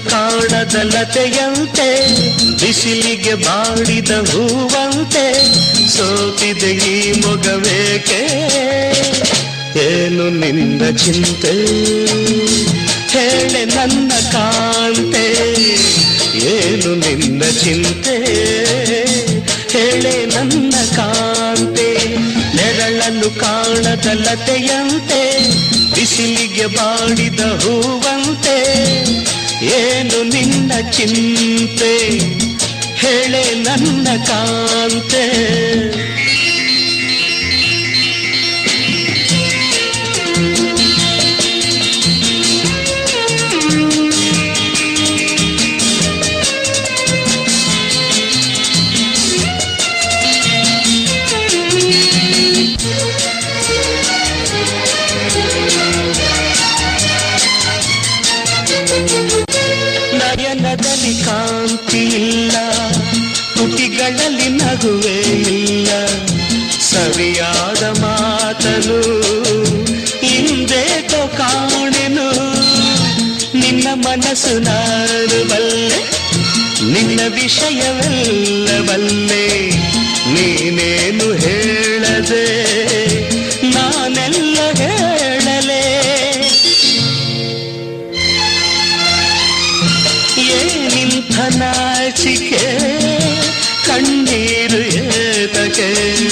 ಕಾಣದ ಲತೆಯಂತೆ ಬಿಸಿಲಿಗೆ ಬಾಡಿದ ಹೂವಂತೆ ಸೋತಿದೆ ಈ ಮೊಗವೇಕೆ ಏನು ನಿನ್ನ ಚಿಂತೆ ಹೇಳೆ ನನ್ನ ಕಾಂತೆ ಏನು ನಿನ್ನ ಚಿಂತೆ ಹೇಳೆ ನನ್ನ ಕಾಂತೆ ನೆರಳನ್ನು ಕಾಣದ ಲತೆಯಂತೆ ಬಿಸಿಲಿಗೆ ಬಾಡಿದ ಹೂವಂತೆ ಏನು ನಿನ್ನ ಚಿಂತೆ ಹೇಳೆ ನನ್ನ ಕಾಂತೆ ನಯನದಲ್ಲಿ ಕಾಂತಿ ಇಲ್ಲ ತುಟಿಗಳಲ್ಲಿ ನಗುವೆ ಇಲ್ಲ ಸರಿಯಾದ ಮಾತನು ಹಿಂದೇಟೋ ಕಾಣೆನು ನಿನ್ನ ಮನಸ್ಸು ನಾನು ಬಲ್ಲೆ ನಿನ್ನ ವಿಷಯವೆಲ್ಲ ಬಲ್ಲೆ ನೀನೇನು ಹೇಳದೆ ನಾನೆಲ್ಲ ಹೇಳಲೇ ಏನಿಂಥ ನಾಚಿಕೆ ಕಣ್ಣೀರು ಏತಕೆ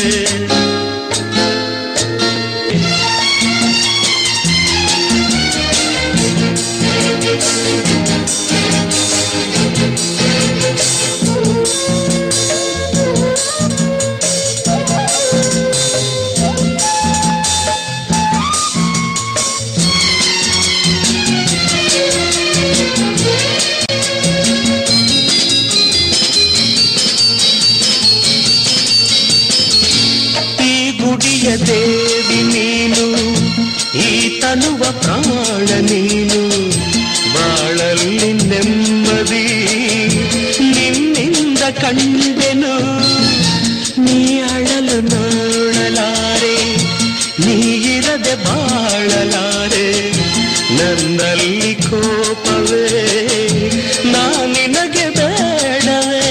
ಈ ಗುಡಿಯ ದೇವಿ ನೀನು ಈ ತನುವ ಪ್ರಾಣ ನೀನು ಬಾಳಲ್ಲಿ ನೆಮ್ಮದಿ ನಿನ್ನಿಂದ ಕಂಡೆನು ನೀ ಅಳಲು ನೋಡಲಾರೆ ನೀ ಇರದೆ ಬಾಳಲಾರೆ ನನ್ನಲ್ಲಿ ಕೋಪವೇ ನಾ ನಿನಗೆ ಬೇಡವೇ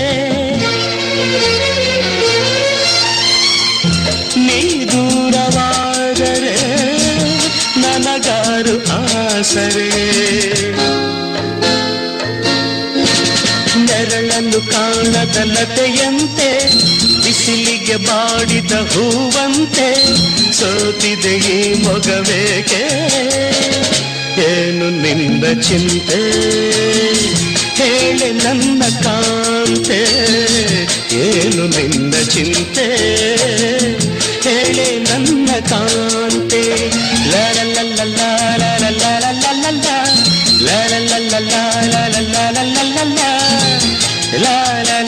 ನೀ ದೂರವಾದರೆ ನನಗಾರು ಆಸರೆ ನೆರಳನ್ನು ಕಾಣದ ಲತೆಯಂತೆ ಬಿಸಿಲಿಗೆ ಬಾಡಿದ ಹೂವಂತೆ ಸೋತಿದೆ ಈ ಮೊಗವೇಕೆ ಏನು ನಿನ್ನ ಚಿಂತೆ ಹೇಳೆ ನನ್ನ ಕಾಂತೆ ಏನು ನಿನ್ನ ಚಿಂತೆ ಹೇಳೆ ನನ್ನ ಕಾಂತೆ ಲರಲಲ್ಲ ಲರಲಲ್ಲ ಲರಲಲ್ಲ ಲರಲಲ್ಲ